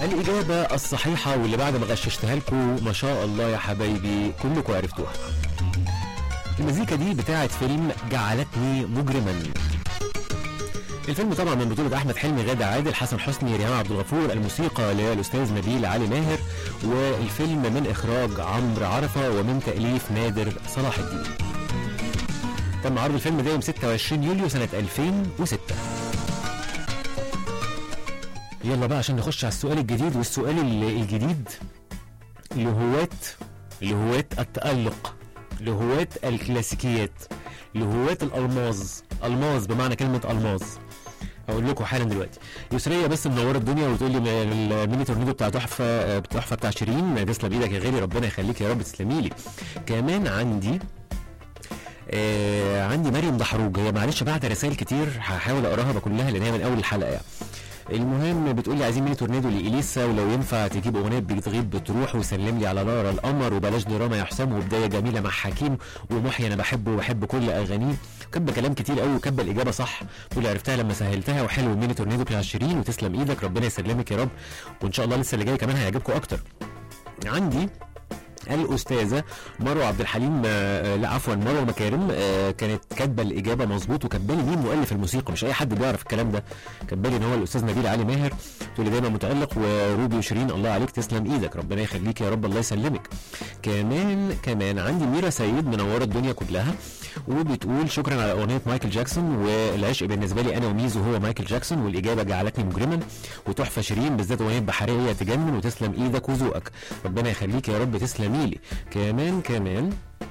الإجابة الصحيحة واللي بعد ما غششتها لكم ما شاء الله يا حبايبي كلكم عرفتوها المزيكا دي بتاعت فيلم جعلتني مجرما الفيلم طبعا من بطولة أحمد حلمي غادة عادل حسن حسني ريهام عبد الغفور الموسيقى للأستاذ نبيل علي ماهر والفيلم من إخراج عمرو عرفة ومن تأليف نادر صلاح الدين تم عرض الفيلم ده يوم 26 يوليو سنة 2006 يلا بقى عشان نخش على السؤال الجديد والسؤال ال- الجديد لهواة لهواة التألق لهواة الكلاسيكيات لهواة الألماظ ألماظ بمعنى كلمة ألماظ هقول لكم حالا دلوقتي يسرية بس منوره الدنيا وتقول لي م- الميني تورنيدو بتاع تحفه تحفه بتاع شيرين تسلم بايدك يا غالي ربنا يخليك يا رب تسلمي لي كمان عندي آه عندي مريم دحروج هي معلش بعت رسائل كتير هحاول اقراها كلها لان هي من اول الحلقه يعني المهم بتقول لي عايزين ميني تورنيدو لإليسا ولو ينفع تجيب اغنيه بتغيب بتروح وسلم لي على لارا القمر وبلاش دراما يا حسام وبدايه جميله مع حكيم ومحيي انا بحبه وبحب كل اغانيه كاتبه كلام كتير قوي وكاتبه الاجابه صح تقول لي عرفتها لما سهلتها وحلو الميني تورنيدو بتاع شيرين وتسلم ايدك ربنا يسلمك يا رب وان شاء الله لسه اللي جاي كمان هيعجبكم اكتر عندي الاستاذه مروه عبد الحليم آه، لا عفوا مروه مكارم آه، كانت كاتبه الاجابه مظبوط وكاتبه لي مين مؤلف الموسيقى مش اي حد بيعرف الكلام ده كاتبه لي ان هو الاستاذ نبيل علي ماهر تقول لي دايما متالق وروبي وشيرين الله عليك تسلم ايدك ربنا يخليك يا رب الله يسلمك كمان كمان عندي ميرا سيد منوره الدنيا كلها وبتقول شكرا على اغنيه مايكل جاكسون والعشق بالنسبه لي انا وميزو هو مايكل جاكسون والاجابه جعلتني مجرما وتحفه شيرين بالذات اغنيه بحريه تجنن وتسلم ايدك وذوقك ربنا يخليك يا رب تسلمي لي كمان كمان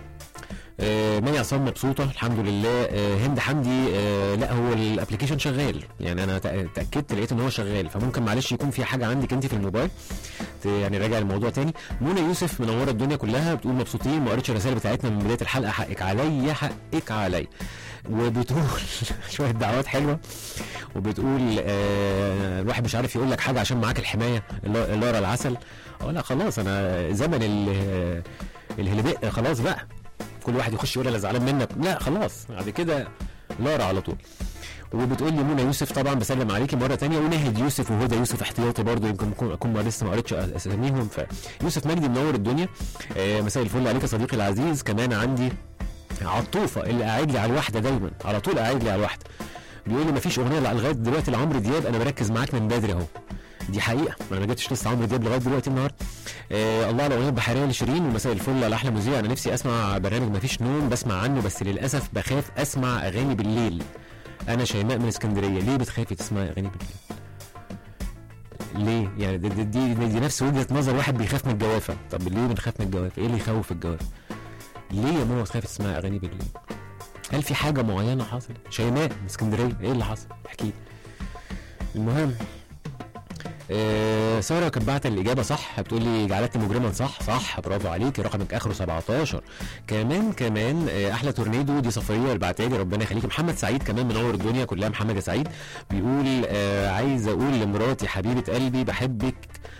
آه مي عصام مبسوطه الحمد لله آه هند حمدي آه لا هو الابلكيشن شغال يعني انا تأ- تاكدت لقيت ان هو شغال فممكن معلش يكون في حاجه عندك انت في الموبايل ت- يعني راجع الموضوع تاني منى يوسف منوره الدنيا كلها بتقول مبسوطين ما قريتش الرسائل بتاعتنا من بدايه الحلقه حقك عليا حقك عليا وبتقول شويه دعوات حلوه وبتقول آه الواحد مش عارف يقول لك حاجه عشان معاك الحمايه اللي- لارا العسل اه لا خلاص انا زمن ال- الهلباء خلاص بقى كل واحد يخش يقول انا زعلان منك لا خلاص بعد كده لارا على طول وبتقول لي منى يوسف طبعا بسلم عليكي مره تانية وناهد يوسف وهدى يوسف احتياطي برضو يمكن أكون- اكون ما لسه ما قريتش اساميهم فيوسف مجدي منور الدنيا آه مساء الفل عليك يا صديقي العزيز كمان عندي عطوفه اللي قاعد لي على الواحده دايما على طول قاعد لي على الواحده بيقول لي مفيش اغنيه لغايه دلوقتي لعمرو دياب انا بركز معاك من بدري اهو دي حقيقه انا ما جبتش لسه عمرو دياب لغايه دلوقتي النهارده آه الله على اغنيه بحريه لشيرين ومساء الفل على احلى مذيع انا نفسي اسمع برنامج مفيش نوم بسمع عنه بس للاسف بخاف اسمع اغاني بالليل انا شيماء من اسكندريه ليه بتخافي تسمعي اغاني بالليل ليه يعني دي, دي, دي, دي, دي نفس وجهه نظر واحد بيخاف من الجوافه طب ليه بنخاف من الجوافه ايه اللي يخوف الجوافه ليه يا ماما تخافي تسمعي اغاني بالليل هل في حاجه معينه حصلت شيماء من اسكندريه ايه اللي حصل احكي لي المهم آه ساره كانت بعت الاجابه صح بتقول لي جعلتني مجرما صح صح برافو عليك رقمك اخره 17 كمان كمان آه احلى تورنيدو دي صفريه اللي بعتها لي ربنا يخليك محمد سعيد كمان منور الدنيا كلها محمد يا سعيد بيقول آه عايز اقول لمراتي حبيبه قلبي بحبك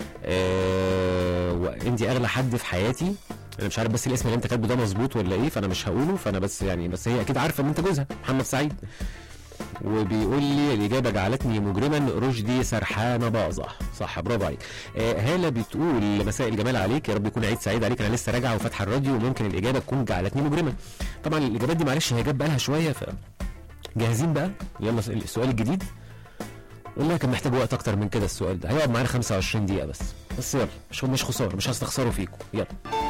آه وانت اغلى حد في حياتي انا مش عارف بس الاسم اللي انت كاتبه ده مظبوط ولا ايه فانا مش هقوله فانا بس يعني بس هي اكيد عارفه ان انت جوزها محمد سعيد وبيقول لي الاجابه جعلتني مجرما رشدي سرحانه باظه صح برافو عليك آه هاله بتقول مساء الجمال عليك يا رب يكون عيد سعيد عليك انا لسه راجعه وفاتحه الراديو وممكن الاجابه تكون جعلتني مجرما طبعا الاجابات دي معلش هي جت بقالها شويه ف جاهزين بقى يلا السؤال الجديد والله كان محتاج وقت اكتر من كده السؤال ده هيقعد معانا 25 دقيقه بس بس يلا مش مش خساره مش هستخسره فيكم يلا